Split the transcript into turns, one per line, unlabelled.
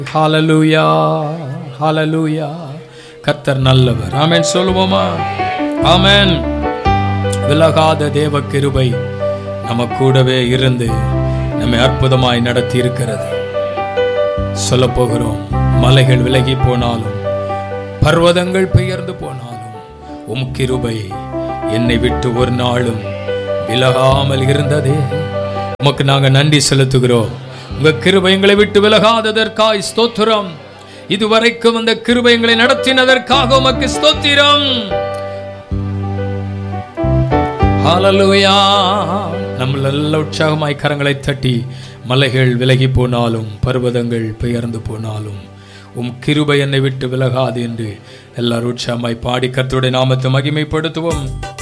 ஹalleluya ஹalleluya கர்த்தர் நல்லவர் ஆமென் சொல்லுவோமா ஆமென் விலகாத தேவ கிருபை நம்ம கூடவே இருந்து நம்மை அற்புதமாய் நடத்தி இருக்கிறது சொல்ல போகிறோம் மலைகள் விலகி போனாலும் பர்வதங்கள் பெயர்ந்து போனாலும் உம் கிருபை என்னை விட்டு ஒரு நாளும் விலகாமல் இருந்ததே உமக்கு நாங்க நன்றி செலுத்துகிறோம் உங்க கிருபை எங்களை விட்டு விலகாததற்காய் ஸ்தோத்திரம் இதுவரைக்கும் அந்த கிருபை எங்களை நடத்தினதற்காக உமக்கு ஸ்தோத்திரம் ஹalleluya நம்ம நல்ல உற்சாகமாய் கரங்களை தட்டி மலைகள் விலகி போனாலும் பர்வதங்கள் பெயர்ந்து போனாலும் உம் கிருபை என்னை விட்டு விலகாது என்று எல்லாரும் உற்சாகமாய் பாடி கர்த்தருடைய நாமத்தை மகிமைப்படுத்துவோம்